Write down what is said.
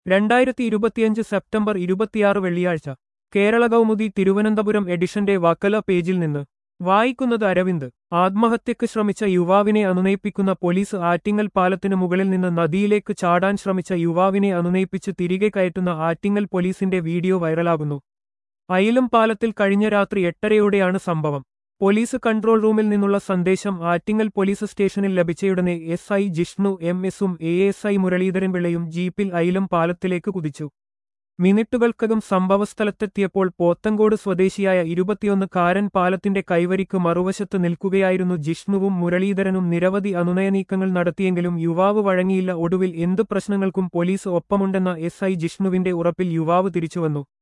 രണ്ടായിരത്തി ഇരുപത്തിയഞ്ച് സെപ്റ്റംബർ ഇരുപത്തിയാറ് വെള്ളിയാഴ്ച കേരള കൗമുദി തിരുവനന്തപുരം എഡിഷന്റെ വക്കല പേജിൽ നിന്ന് വായിക്കുന്നത് അരവിന്ദ് ആത്മഹത്യക്ക് ശ്രമിച്ച യുവാവിനെ അനുനയിപ്പിക്കുന്ന പോലീസ് ആറ്റിങ്ങൽ പാലത്തിനു മുകളിൽ നിന്ന് നദിയിലേക്ക് ചാടാൻ ശ്രമിച്ച യുവാവിനെ അനുനയിപ്പിച്ച് തിരികെ കയറ്റുന്ന ആറ്റിങ്ങൽ പോലീസിന്റെ വീഡിയോ വൈറലാകുന്നു അയിലും പാലത്തിൽ കഴിഞ്ഞ രാത്രി എട്ടരയോടെയാണ് സംഭവം പോലീസ് കൺട്രോൾ റൂമിൽ നിന്നുള്ള സന്ദേശം ആറ്റിങ്ങൽ പോലീസ് സ്റ്റേഷനിൽ ലഭിച്ചയുടനെ എസ് ഐ ജിഷ്ണു എം എസും എ എസ് ഐ മുരളീധരൻ പിള്ളയും ജീപ്പിൽ അയിലും പാലത്തിലേക്ക് കുതിച്ചു മിനിറ്റുകൾക്കകം സംഭവസ്ഥലത്തെത്തിയപ്പോൾ പോത്തങ്കോട് സ്വദേശിയായ ഇരുപത്തിയൊന്ന് കാരൻ പാലത്തിന്റെ കൈവരിക്ക് മറുവശത്ത് നിൽക്കുകയായിരുന്നു ജിഷ്ണുവും മുരളീധരനും നിരവധി അനുനയനീക്കങ്ങൾ നടത്തിയെങ്കിലും യുവാവ് വഴങ്ങിയില്ല ഒടുവിൽ എന്തു പ്രശ്നങ്ങൾക്കും പോലീസ് ഒപ്പമുണ്ടെന്ന എസ് ഐ ജിഷ്ണുവിന്റെ ഉറപ്പിൽ യുവാവ് തിരിച്ചുവന്നു